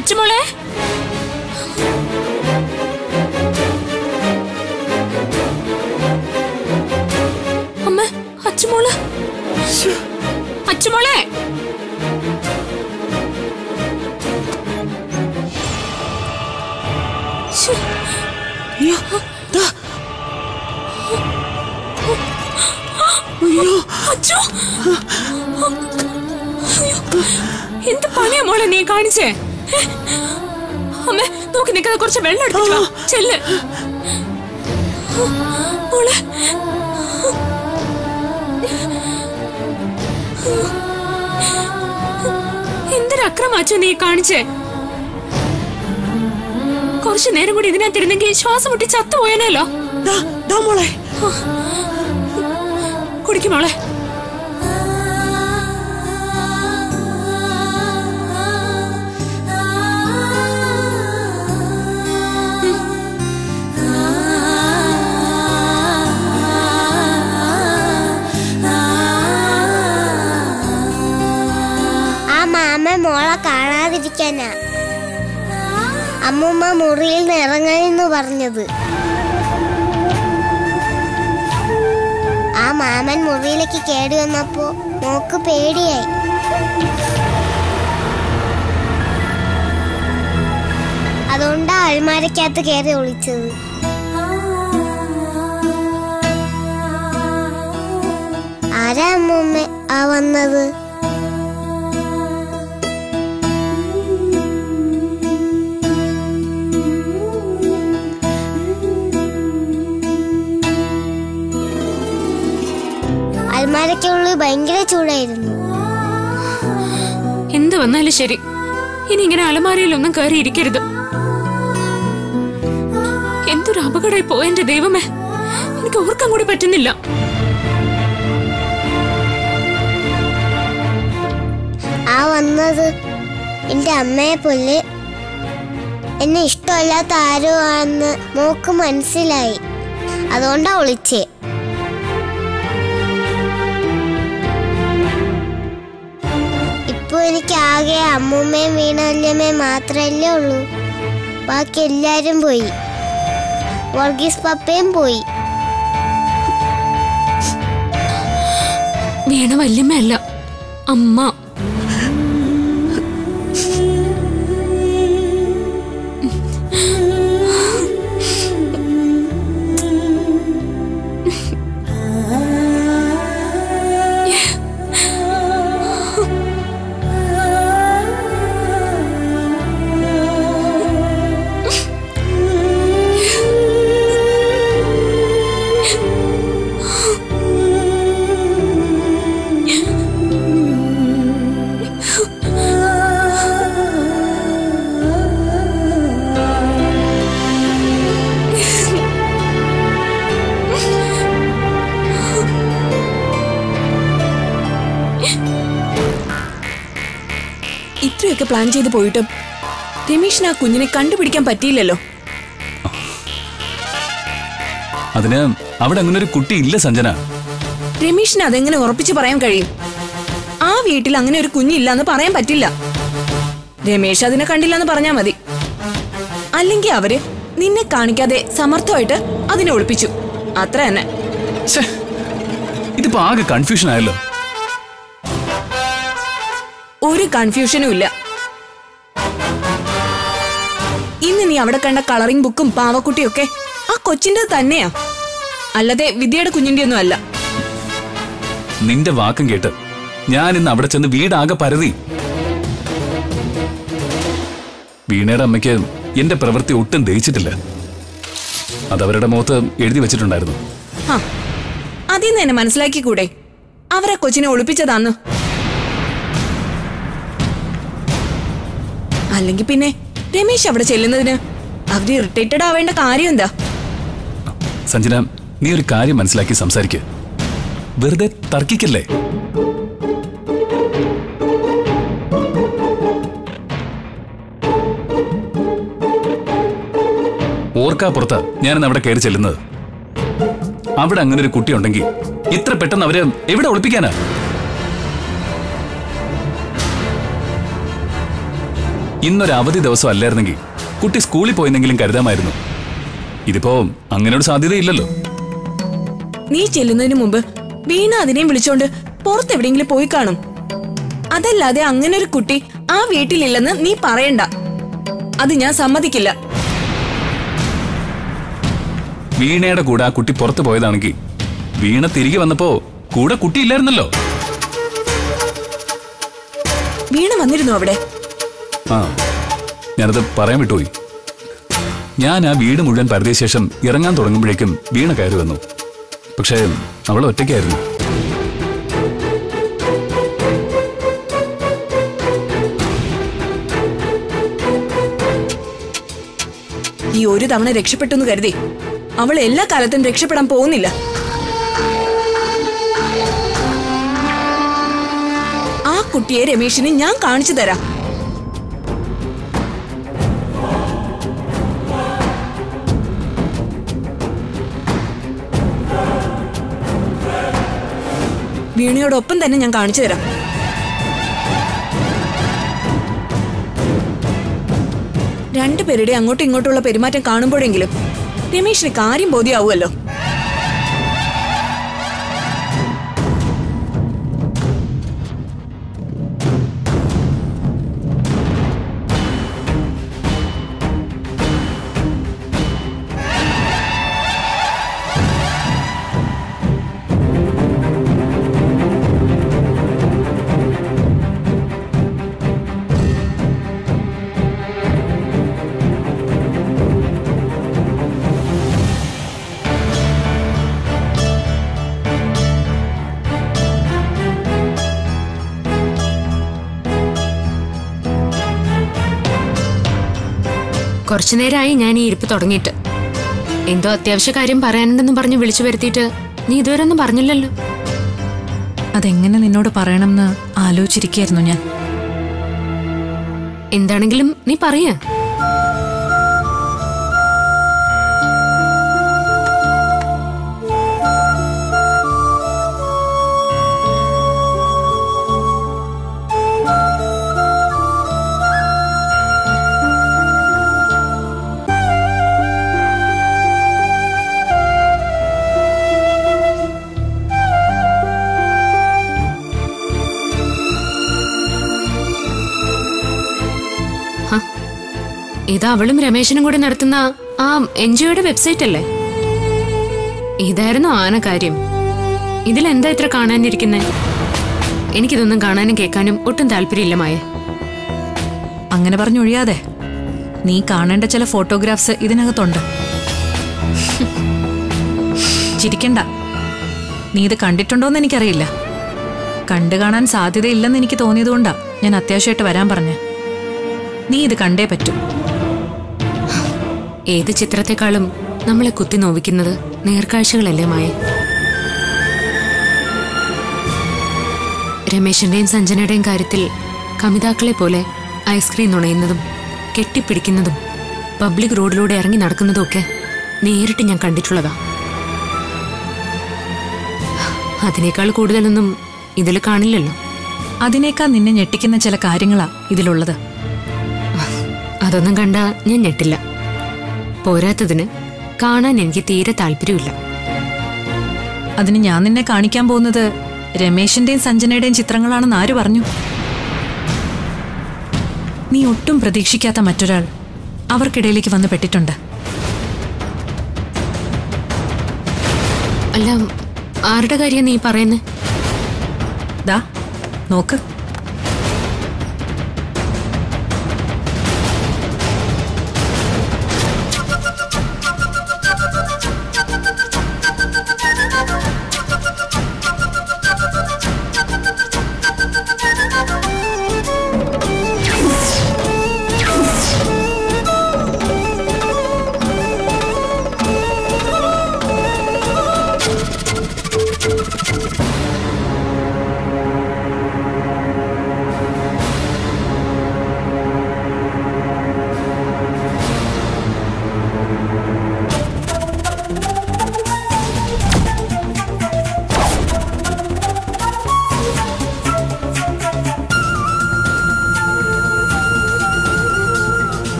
അച്ചുമോളെ അമ്മ അച്ചുമോള് അച്ചുമോളെ ശ്ശോ, അയ്യോ ദാ. അയ്യോ അച്ചു അയ്യോ, എന്ത് പണിയാ മോളെ നീ കാണിച്ചേ ഏ? അമ്മേ നോക്കി നിൽക്കാതെ കുറച്ച് വെള്ളം എടുത്തിട്ട് വാ ചെല്ല് മോളെ എന്തൊരു അക്രമാച്ചു നീ കാണിച്ചേ കുറച്ചു നേരം കൂടി ഇതിനകത്തിരുന്നെങ്കിൽ ശ്വാസം മുട്ടി ചത്തുപോയനല്ലോ ദാ, ദാ മോളെ കുടിക്കും മോളെ ആ മാമ മോളെ കാണാതിരിക്കാനാ അമ്മൂമ്മ മുറിയിൽ നിന്ന് ഇറങ്ങണെന്ന് പറഞ്ഞത് ആ മാമൻ മുറിയിലേക്ക് കേടി വന്നപ്പോ മോക്ക് പേടിയായി അതുകൊണ്ടാ അൾമാരക്കകത്ത് കയറി ഒളിച്ചത് ആരാ അമ്മൂമ്മ ആ വന്നത് അൽമാരയ്ക്കുള്ളിൽ ഭയങ്കര ചൂടായിരുന്നു എന്ത് വന്നാലും ശരി ഇനി ഇങ്ങനെ അലമാരയിലൊന്നും കയറി ഇരിക്കരുത് എന്തൊരു അപകടമായി പോയെന്റെ ദൈവമേ എനിക്ക് ഓർക്കാൻ കൂടി പറ്റുന്നില്ല ആ വന്നത് എന്റെ അമ്മയെ പോലെ എന്നെ ഇഷ്ടമല്ലാത്ത ആരോ ആണെന്ന് മോക്ക് മനസ്സിലായി അതുകൊണ്ടാ ഒളിച്ചേ ഇപ്പൊ എനിക്ക് ആകെ അമ്മൂമ്മയും വീണവല്യമ്മയും മാത്രമല്ലേ ഉള്ളൂ ബാക്കി എല്ലാരും പോയി വർഗീസ് പപ്പയും പോയി വീണ വല്യമ്മയല്ല അമ്മ ഇത്രയൊക്കെ പ്ലാൻ ചെയ്ത് പോയിട്ടും രമേഷിന് ആ കുഞ്ഞിനെ കണ്ടുപിടിക്കാൻ പറ്റിയില്ലല്ലോ അതിന് അവിടെ അങ്ങനെ ഒരു കുട്ടി ഇല്ല സഞ്ജന രമേഷിന് അതെങ്ങനെ ഉറപ്പിച്ചു പറയാൻ കഴിയും ആ വീട്ടിൽ അങ്ങനെ ഒരു കുഞ്ഞില്ലെന്ന് പറയാൻ പറ്റില്ല രമേഷ് അതിനെ കണ്ടില്ലെന്ന് പറഞ്ഞാ മതി അല്ലെങ്കിൽ അവര് നിന്നെ കാണിക്കാതെ സമർത്ഥമായിട്ട് അതിനെ ഒളിപ്പിച്ചു അത്ര തന്നെ ഛേ, ഇതിപ്പോ ആകെ കൺഫ്യൂഷൻ ആയല്ലോ ഒരു കൺഫ്യൂഷനും ഇല്ല ഇന്ന് നീ അവിടെ കണ്ട കളറിംഗ് ബുക്കും പാവക്കുട്ടിയൊക്കെ ആ കൊച്ചിന്റെ തന്നെയാ അല്ലാതെ വിദ്യയുടെ കുഞ്ഞിന്റെ ഒന്നും അല്ല നിന്റെ വാക്കും കേട്ട് ഞാൻ ഇന്ന് അവിടെ ചെന്ന് വീടാകെ പരതി വീണയുടെ അമ്മയ്ക്ക് എന്റെ പ്രവൃത്തി ഒട്ടും ദഹിച്ചിട്ടില്ല അതവരുടെ മുഖത്ത് എഴുതി വെച്ചിട്ടുണ്ടായിരുന്നു ഹാ അതിൽ നിന്ന് എന്നെ മനസ്സിലാക്കിക്കൂടെ അവരെ കൊച്ചിനെ ഒളിപ്പിച്ചതാന്ന് അല്ലെങ്കിൽ പിന്നെ രമേശ് അവിടെ ചെല്ലുന്നതിന് അവര് ഇറിറ്റേറ്റഡ് ആവേണ്ട കാര്യം എന്താ സഞ്ജന നീ ഒരു കാര്യം മനസ്സിലാക്കി സംസാരിക്ക് വെറുതെ തർക്കിക്കല്ലേ ഓർക്കാപ്പുറത്താ ഞാനിന്ന് അവിടെ കയറി ചെല്ലുന്നത് അവിടെ അങ്ങനെ ഒരു കുട്ടി ഉണ്ടെങ്കിൽ ഇത്ര പെട്ടെന്ന് അവര് എവിടെ ഒളിപ്പിക്കാനാ ഇന്നൊരു അവധി ദിവസം അല്ലായിരുന്നെങ്കിൽ കുട്ടി സ്കൂളിൽ പോയെന്നെങ്കിലും കരുതാമായിരുന്നു ഇതിപ്പോ അങ്ങനെ ഒരു സാധ്യതയില്ലല്ലോ നീ ചെല്ലുന്നതിന് മുമ്പ് വീണ അതിനെയും വിളിച്ചോണ്ട് പുറത്തെവിടെയെങ്കിലും പോയി കാണും അതല്ലാതെ അങ്ങനെ ഒരു കുട്ടി ആ വീട്ടിലില്ലെന്ന് നീ പറയണ്ട അത് ഞാൻ സമ്മതിക്കില്ല വീണയുടെ കൂടെ ആ കുട്ടി പുറത്തു പോയതാണെങ്കിൽ വീണ തിരികെ വന്നപ്പോ കൂടെ കുട്ടി ഇല്ലായിരുന്നല്ലോ വീണ വന്നിരുന്നു അവിടെ ആ ഞാനത് പറയാൻ വിട്ടുപോയി ഞാൻ ആ വീട് മുഴുവൻ പരതിയ ശേഷം ഇറങ്ങാൻ തുടങ്ങുമ്പോഴേക്കും വീണ കയറി വന്നു പക്ഷേ അവൾ ഒറ്റയ്ക്കായിരുന്നു ഈ ഒരു തവണ രക്ഷപ്പെട്ടെന്ന് കരുതി അവൾ എല്ലാ കാലത്തും രക്ഷപ്പെടാൻ പോകുന്നില്ല ആ കുട്ടിയെ രമേശിന് ഞാൻ കാണിച്ചു തരാം വീണയോടൊപ്പം തന്നെ ഞാൻ കാണിച്ചു തരാം രണ്ടുപേരുടെ അങ്ങോട്ടും ഇങ്ങോട്ടുള്ള പെരുമാറ്റം കാണുമ്പോഴെങ്കിലും രമേശിന് കാര്യം ബോധ്യമാവുമല്ലോ കുറച്ചു നേരമായി ഞാൻ ഈ ഇരിപ്പ് തുടങ്ങിയിട്ട് എന്തോ അത്യാവശ്യ കാര്യം പറയാനുണ്ടെന്ന് പറഞ്ഞ് വിളിച്ചു വരുത്തിയിട്ട് നീ ഇതുവരെ ഒന്നും പറഞ്ഞില്ലല്ലോ അതെങ്ങനെ നിന്നോട് പറയണമെന്ന് ആലോചിച്ചിരിക്കുകയായിരുന്നു ഞാൻ എന്താണെങ്കിലും നീ പറയ ഇത് അവളും രമേശനും കൂടി നടത്തുന്ന ആ എൻ ജിഒയുടെ വെബ്സൈറ്റ് അല്ലേ ഇതായിരുന്നു ആന കാര്യം ഇതിലെന്താ ഇത്ര കാണാനിരിക്കുന്നേ എനിക്കിതൊന്നും കാണാനും കേൾക്കാനും ഒട്ടും താല്പര്യമില്ല മായ അങ്ങനെ പറഞ്ഞൊഴിയാതെ നീ കാണേണ്ട ചില ഫോട്ടോഗ്രാഫ്സ് ഇതിനകത്തുണ്ട് ചിരിക്കണ്ട നീ ഇത് കണ്ടിട്ടുണ്ടോന്ന് എനിക്കറിയില്ല കണ്ടു കാണാൻ സാധ്യതയില്ലെന്ന് എനിക്ക് തോന്നിയതുകൊണ്ടാ ഞാൻ അത്യാവശ്യമായിട്ട് വരാൻ പറഞ്ഞ നീ ഇത് കണ്ടേ പറ്റൂ ഏത് ചിത്രത്തെക്കാളും നമ്മളെ കുത്തി നോവിക്കുന്നത് നേർക്കാഴ്ചകളല്ലേ മായ രമേശന്റെയും സഞ്ജനയുടെയും കാര്യത്തിൽ കമിതാക്കളെ പോലെ ഐസ്ക്രീം നുണയുന്നതും കെട്ടിപ്പിടിക്കുന്നതും പബ്ലിക് റോഡിലൂടെ ഇറങ്ങി നടക്കുന്നതും ഒക്കെ നേരിട്ട് ഞാൻ കണ്ടിട്ടുള്ളതാ അതിനേക്കാൾ കൂടുതലൊന്നും ഇതിൽ കാണില്ലല്ലോ അതിനേക്കാൾ നിന്നെ ഞെട്ടിക്കുന്ന ചില കാര്യങ്ങളാ ഇതിലുള്ളത് അതൊന്നും കണ്ട ഞാൻ ഞെട്ടില്ല പോരാത്തതിന് കാണാൻ എനിക്ക് തീരെ താല്പര്യമില്ല അതിന് ഞാൻ നിന്നെ കാണിക്കാൻ പോകുന്നത് രമേശിന്റെയും സഞ്ജനയുടെയും ചിത്രങ്ങളാണെന്ന് ആര് പറഞ്ഞു നീ ഒട്ടും പ്രതീക്ഷിക്കാത്ത മറ്റൊരാൾ അവർക്കിടയിലേക്ക് വന്ന് പെട്ടിട്ടുണ്ട് അല്ല ആരുടെ കാര്യം നീ പറയുന്നേ ദാ നോക്ക്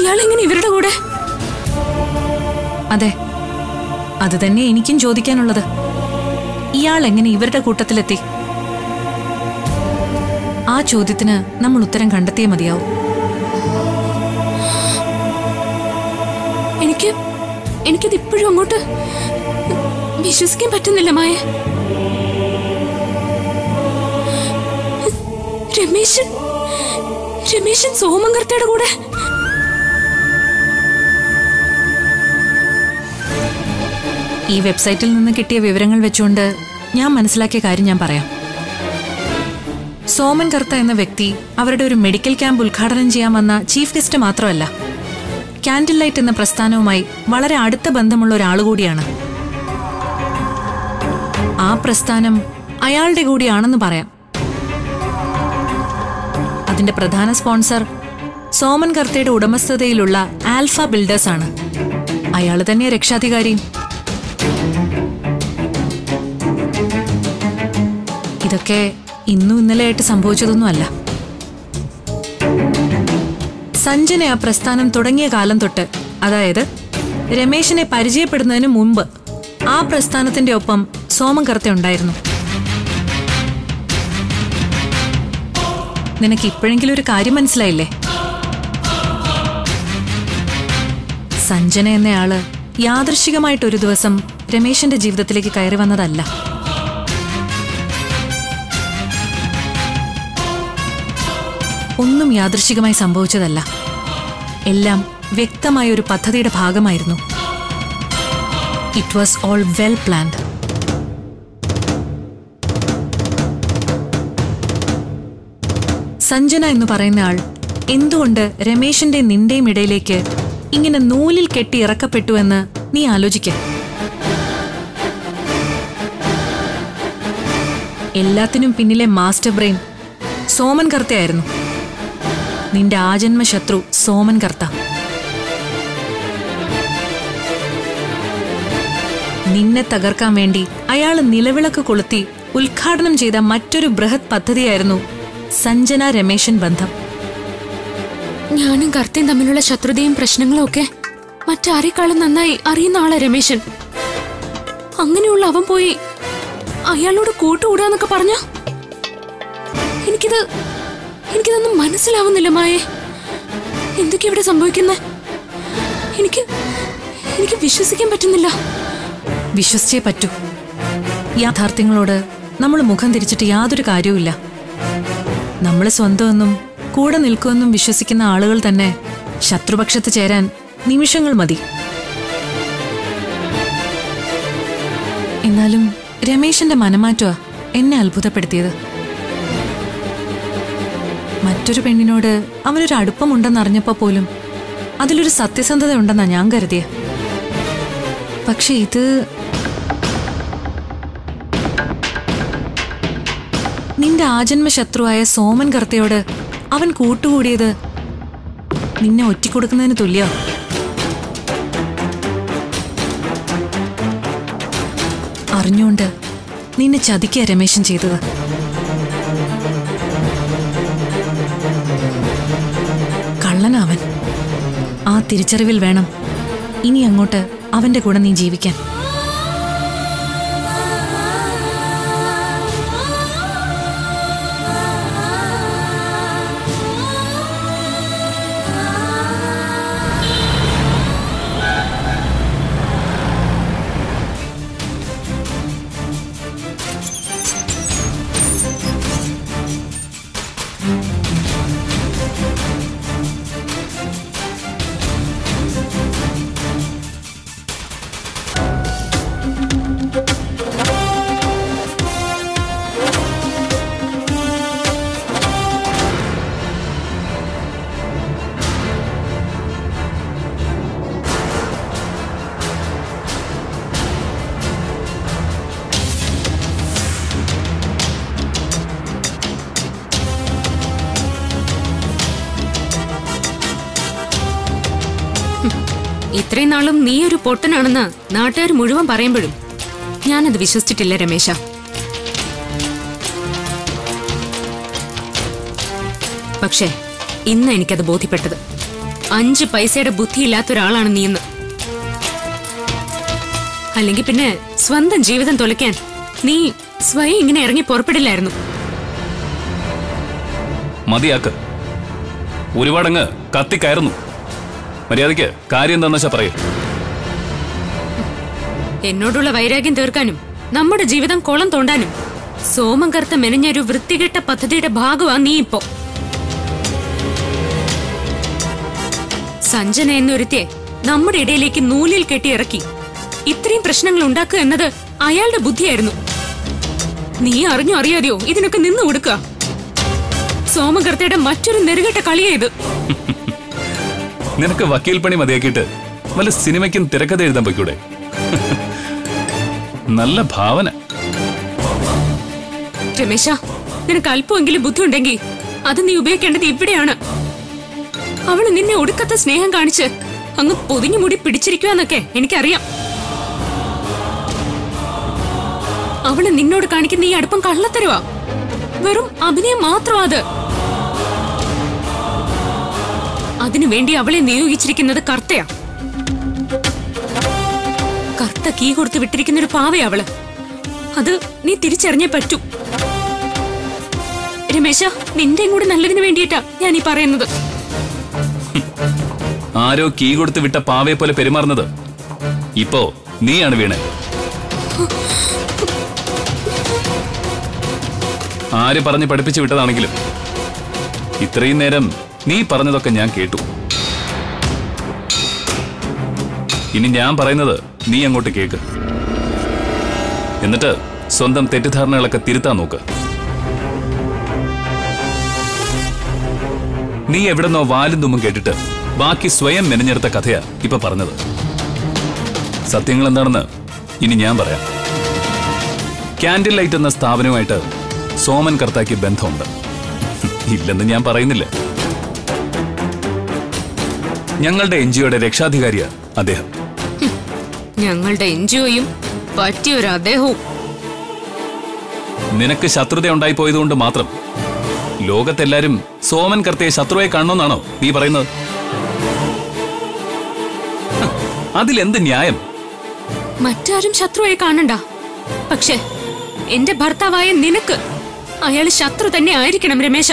ഇയാൾ എങ്ങനെ ഇവരുടെ കൂടെ അതെ അത് തന്നെ എനിക്കും ചോദിക്കാനുള്ളത് ഇയാൾ എങ്ങനെ ഇവരുടെ കൂട്ടത്തിലെത്തി ആ ചോദ്യത്തിന് നമ്മൾ ഉത്തരം കണ്ടെത്തിയേ മതിയാവും എനിക്ക് എനിക്കിത് ഇപ്പോഴും അങ്ങോട്ട് വിശ്വസിക്കാൻ പറ്റുന്നില്ല മായ രമേശൻ രമേശൻ സോമങ്കർത്തയുടെ കൂടെ ഈ വെബ്സൈറ്റിൽ നിന്ന് കിട്ടിയ വിവരങ്ങൾ വെച്ചുകൊണ്ട് ഞാൻ മനസ്സിലാക്കിയ കാര്യം ഞാൻ പറയാം സോമൻ കർത്ത എന്ന വ്യക്തി അവരുടെ ഒരു മെഡിക്കൽ ക്യാമ്പ് ഉദ്ഘാടനം ചെയ്യാൻ വന്ന ചീഫ് ഗസ്റ്റ് മാത്രമല്ല കാൻഡിൽ ലൈറ്റ് എന്ന പ്രസ്ഥാനവുമായി വളരെ അടുത്ത ബന്ധമുള്ള ഒരാൾ കൂടിയാണ് ആ പ്രസ്ഥാനം അയാളുടെ കൂടിയാണെന്ന് പറയാം അതിന്റെ പ്രധാന സ്പോൺസർ സോമൻ കർത്തയുടെ ഉടമസ്ഥതയിലുള്ള ആൽഫ ബിൽഡേഴ്സ് ആണ് അയാൾ തന്നെ രക്ഷാധികാരിയും ഇതൊക്കെ ഇന്നും ഇന്നലെയായിട്ട് സംഭവിച്ചതൊന്നുമല്ല സഞ്ജന ആ പ്രസ്ഥാനം തുടങ്ങിയ കാലം തൊട്ട് അതായത് രമേശിനെ പരിചയപ്പെടുന്നതിന് മുമ്പ് ആ പ്രസ്ഥാനത്തിന്റെ ഒപ്പം സോമകർത്ത ഉണ്ടായിരുന്നു നിനക്ക് ഇപ്പോഴെങ്കിലും ഒരു കാര്യം മനസ്സിലായില്ലേ സഞ്ജന എന്നയാള് യാദൃശികമായിട്ട് ഒരു ദിവസം രമേശിന്റെ ജീവിതത്തിലേക്ക് കയറി വന്നതല്ല ഒന്നും യാദൃശികമായി സംഭവിച്ചതല്ല എല്ലാം വ്യക്തമായ ഒരു പദ്ധതിയുടെ ഭാഗമായിരുന്നു it was all well planned Sanjana എന്ന് പറയുന്ന ആൾ എന്തുകൊണ്ട് രമേശിന്റെ നിന്റെയും ഇടയിലേക്ക് ഇങ്ങനെ നൂലിൽ കെട്ടി ഇറക്കപ്പെട്ടു എന്ന് നീ ആലോചിക്ക എല്ലാത്തിനും പിന്നിലെ മാസ്റ്റർ ബ്രെയിൻ സോമൻ കർത്തയായിരുന്നു നിന്റെ ആജന്മ ശത്രു സോമൻ കർത്ത നിന്നെ തകർക്കാൻ വേണ്ടി അയാൾ നിലവിളക്ക് കൊളുത്തി ഉദ്ഘാടനം ചെയ്ത മറ്റൊരു ബൃഹത് പദ്ധതിയായിരുന്നു സഞ്ജന രമേശൻ ബന്ധം ഞാനും കർത്തയും തമ്മിലുള്ള ശത്രുതയും പ്രശ്നങ്ങളും ഒക്കെ മറ്റാരെക്കാളും നന്നായി അറിയുന്ന ആളാ രമേശൻ അങ്ങനെയുള്ള അവൻ പോയി അയാളോട് കൂട്ടുകൂടാന്നൊക്കെ പറഞ്ഞ എനിക്കിത് എനിക്കിതൊന്നും മനസ്സിലാവുന്നില്ല മായേ എന്തൊക്കെയാ ഇവിടെ സംഭവിക്കുന്നത് എനിക്ക് എനിക്ക് വിശ്വസിക്കാൻ പറ്റുന്നില്ല വിശ്വസിച്ചേ പറ്റൂ യാഥാർത്ഥ്യങ്ങളോട് നമ്മൾ മുഖം തിരിച്ചിട്ട് യാതൊരു കാര്യവുമില്ല നമ്മൾ സ്വന്തമെന്നും കൂടെ നിൽക്കുമെന്നും വിശ്വസിക്കുന്ന ആളുകൾ തന്നെ ശത്രുപക്ഷത്ത് ചേരാൻ നിമിഷങ്ങൾ മതി എന്നാലും രമേശന്റെ മനമാറ്റമാ എന്നെ അത്ഭുതപ്പെടുത്തിയത് മറ്റൊരു പെണ്ണിനോട് അവനൊരു അടുപ്പമുണ്ടെന്നറിഞ്ഞപ്പോ പോലും അതിലൊരു സത്യസന്ധത ഉണ്ടെന്നാ ഞാൻ കരുതിയ പക്ഷെ ഇത് നിന്റെ ആജന്മ ശത്രുവായ സോമൻ കർത്തയോട് അവൻ കൂട്ടുകൂടിയത് നിന്നെ ഒറ്റിക്കൊടുക്കുന്നതിന് തുല്യ അറിഞ്ഞുകൊണ്ട് നിന്നെ ചതിക്കുക രമേശൻ ചെയ്തത് കള്ളനവൻ ആ തിരിച്ചറിവിൽ വേണം ഇനി അങ്ങോട്ട് അവന്റെ കൂടെ നീ ജീവിക്കാൻ ഇത്രയും നാളും നീ ഒരു പൊട്ടനാണെന്ന് നാട്ടുകാർ മുഴുവൻ പറയുമ്പോഴും ഞാനത് വിശ്വസിച്ചിട്ടില്ല രമേശ പക്ഷേ ഇന്ന് എനിക്കത് ബോധ്യപ്പെട്ടത് അഞ്ച് പൈസയുടെ ബുദ്ധിയില്ലാത്ത ഒരാളാണ് നീന്ന് അല്ലെങ്കിൽ പിന്നെ സ്വന്തം ജീവിതം തുലയ്ക്കാൻ നീ സ്വയം ഇങ്ങനെ ഇറങ്ങി പുറപ്പെടില്ലായിരുന്നു മതിയാക്ക് ഒരുപാടങ്ങ് കത്തിക്കയറുന്നു മര്യാദയ്ക്ക് കാര്യം എന്താണെന്ന് വെച്ചാ പറയൂ എന്നോടുള്ള വൈരാഗ്യം തീർക്കാനും നമ്മുടെ ജീവിതം കുളം തോണ്ടാനും സോമം കറുത്ത മെനഞ്ഞ ഒരു വൃത്തികെട്ട പദ്ധതിയുടെ ഭാഗമാ നീ ഇപ്പോ സഞ്ജന എന്നൊരുത്തിയെ നമ്മുടെ ഇടയിലേക്ക് നൂലിൽ കെട്ടി ഇറക്കി ഇത്രയും പ്രശ്നങ്ങൾ ഉണ്ടാക്കുക എന്നത് അയാളുടെ ബുദ്ധിയായിരുന്നു നീ അറിഞ്ഞോ അറിയാതെയോ ഇതിനൊക്കെ നിന്നു കൊടുക്കുക സോമകർത്തയുടെ മറ്റൊരു നെറുകെട്ട കളിയാ ഇത് നിനക്ക് വക്കീൽ പണി മതിയാക്കിയിട്ട് വല്ല സിനിമയ്ക്കും തിരക്കഥ എഴുതാൻ പോയിക്കൂടെ നല്ല ഭാവന രമേശ നിനക്ക് അല്പമെങ്കിലും ബുദ്ധി ഉണ്ടെങ്കിൽ അത് നീ ഉപയോഗിക്കേണ്ടത് ഇവിടെയാണ് അവള് നിന്നെ ഒടുക്കത്ത സ്നേഹം കാണിച്ച് അങ്ങ് പൊതിഞ്ഞു മുടി പിടിച്ചിരിക്കുവാന്നൊക്കെ എനിക്കറിയാം അവള് നിന്നോട് കാണിക്കുന്ന ഈ അടുപ്പം കള്ളത്തരുവാ വെറും അഭിനയം മാത്രമാ അത് അതിനു വേണ്ടി അവളെ നിയോഗിച്ചിരിക്കുന്നത് കർത്തയാ കർത്ത കീ കൊടുത്ത് വിട്ടിരിക്കുന്ന ഒരു പാവയാ അവള് അത് നീ തിരിച്ചറിഞ്ഞേ പറ്റൂ രമേശ നിന്റെയും കൂടെ നല്ലതിന് വേണ്ടിയിട്ടാ ഞാൻ ഈ പറയുന്നത് ആരോ കീ കൊടുത്ത് വിട്ട പാവയെ പോലെ പെരുമാറുന്നത് ഇപ്പോ നീയാണ് വീണേ ആര് പറഞ്ഞ് പഠിപ്പിച്ചു വിട്ടതാണെങ്കിലും ഇത്രയും നേരം നീ പറഞ്ഞതൊക്കെ ഞാൻ കേട്ടു ഇനി ഞാൻ പറയുന്നത് നീ അങ്ങോട്ട് കേക്ക് എന്നിട്ട് സ്വന്തം തെറ്റിദ്ധാരണകളൊക്കെ തിരുത്താൻ നോക്ക് നീ എവിടെന്നോ വാലും തുമ്മും കേട്ടിട്ട് ബാക്കി സ്വയം മെനഞ്ഞെടുത്ത കഥയാ ഇപ്പൊ പറഞ്ഞത് സത്യങ്ങൾ എന്താണെന്ന് ഇനി ഞാൻ പറയാം ക്യാൻഡിൽ ലൈറ്റ് എന്ന സ്ഥാപനവുമായിട്ട് സോമൻ കർത്താക്ക് ബന്ധമുണ്ട് ഇല്ലെന്ന് ഞാൻ പറയുന്നില്ല ഞങ്ങളുടെ എൻ ജിഒയുടെ രക്ഷാധികാരിയാ അദ്ദേഹം ഞങ്ങളുടെ എൻജിഒയും പറ്റിയൊരു അദ്ദേഹവും നിനക്ക് ശത്രുത ഉണ്ടായി പോയതുകൊണ്ട് മാത്രം ലോകത്തെല്ലാരും സോമൻ കർത്തയെ ശത്രുവായി കാണണമെന്നാണോ നീ പറയുന്നത് ഹ്, അതിലെന്ത് ന്യായം മറ്റാരും ശത്രുവായി കാണണ്ട പക്ഷേ എന്റെ ഭർത്താവായ നിനക്ക് അയാൾ ശത്രു തന്നെ ആയിരിക്കണം രമേശ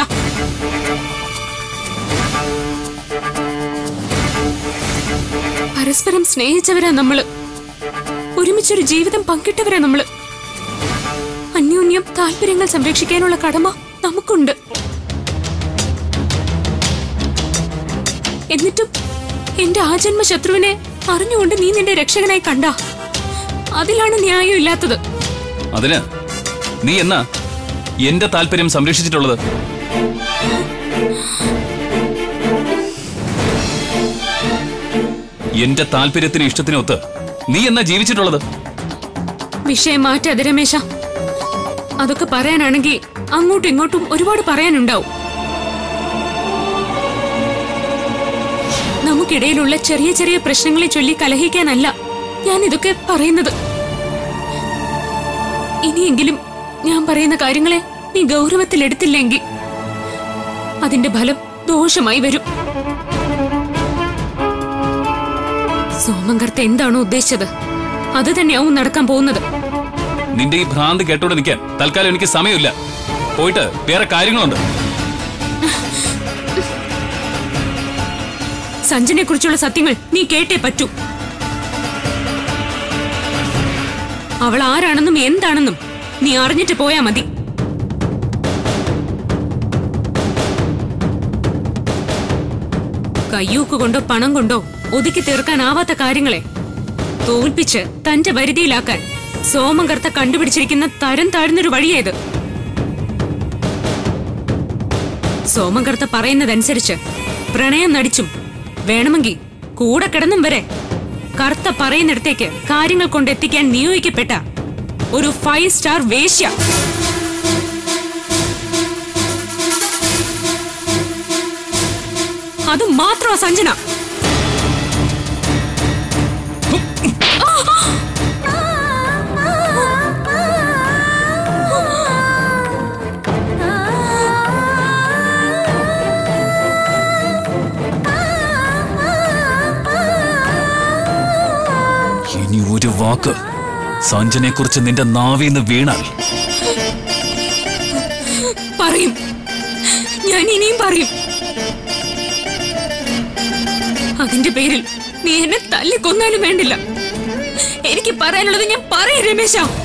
പരസ്പരം സ്നേഹിച്ചവരാ നമ്മള് ഒരുമിച്ചൊരു ജീവിതം പങ്കിട്ടവരാ നമ്മള് അന്യോന്യം താല്പര്യങ്ങൾ സംരക്ഷിക്കാനുള്ള കടമ നമുക്കുണ്ട് എന്നിട്ടും എന്റെ ആജന്മ ശത്രുവിനെ അറിഞ്ഞുകൊണ്ട് നീ നിന്റെ രക്ഷകനായി കണ്ട അതിലാണ് ന്യായം ഇല്ലാത്തത് അതിന് നീ എന്നാ എന്റെ താല്പര്യം സംരക്ഷിച്ചിട്ടുള്ളത് എന്റെ താല്പര്യത്തിന് ഇഷ്ടത്തിനൊത്ത് നീ എന്നാ ജീവിച്ചിട്ടുള്ളത് വിഷയം മാറ്റാതെ രമേശ അതൊക്കെ പറയാനാണെങ്കിൽ അങ്ങോട്ടും ഇങ്ങോട്ടും ഒരുപാട് പറയാനുണ്ടാവും നമുക്കിടയിലുള്ള ചെറിയ ചെറിയ പ്രശ്നങ്ങളെ ചൊല്ലി കലഹിക്കാനല്ല ഞാൻ ഇതൊക്കെ പറയുന്നത് ഇനിയെങ്കിലും ഞാൻ പറയുന്ന കാര്യങ്ങളെ നീ ഗൗരവത്തിൽ എടുത്തില്ലെങ്കിൽ അതിന്റെ ഫലം ദോഷമായി വരും സോമങ്കർത്ത എന്താണോ ഉദ്ദേശിച്ചത് അത് തന്നെയാവും നടക്കാൻ പോകുന്നത് നിന്റെ ഈ ഭ്രാന്ത് കേട്ടോണ്ട് നിൽക്കാൻ തൽക്കാലം എനിക്ക് സമയമില്ല പോയിട്ട് വേറെ കാര്യങ്ങളുണ്ട് സഞ്ജനെ കുറിച്ചുള്ള സത്യങ്ങൾ നീ കേട്ടേ പറ്റൂ അവൾ ആരാണെന്നും എന്താണെന്നും നീ അറിഞ്ഞിട്ട് പോയാ മതി കയ്യൂക്ക് കൊണ്ടോ പണം കൊണ്ടോ ഒതുക്കി തീർക്കാനാവാത്ത കാര്യങ്ങളെ തോൽപ്പിച്ച് തന്റെ വരുതിയിലാക്കാൻ സോമകർത്ത കണ്ടുപിടിച്ചിരിക്കുന്ന തരം താഴ്ന്നൊരു വഴിയേത് സോമകർത്ത പറയുന്നതനുസരിച്ച് പ്രണയം നടിച്ചും വേണമെങ്കിൽ കൂടെ കിടന്നും വരെ കർത്ത പറയുന്നിടത്തേക്ക് കാര്യങ്ങൾ കൊണ്ടെത്തിക്കാൻ നിയോഗിക്കപ്പെട്ട ഒരു ഫൈവ് സ്റ്റാർ വേശ്യ അത് മാത്രമാ സഞ്ജന വാക്ക് സഞ്ജനെ കുറിച്ച് നിന്റെ നാവിന്ന് വീണാൽ പറയും ഞാൻ ഇനിയും പറയും അതിന്റെ പേരിൽ നീ എന്നെ തല്ലിക്കൊന്നാലും വേണ്ടില്ല എനിക്ക് പറയാനുള്ളത് ഞാൻ പറയും രമേശ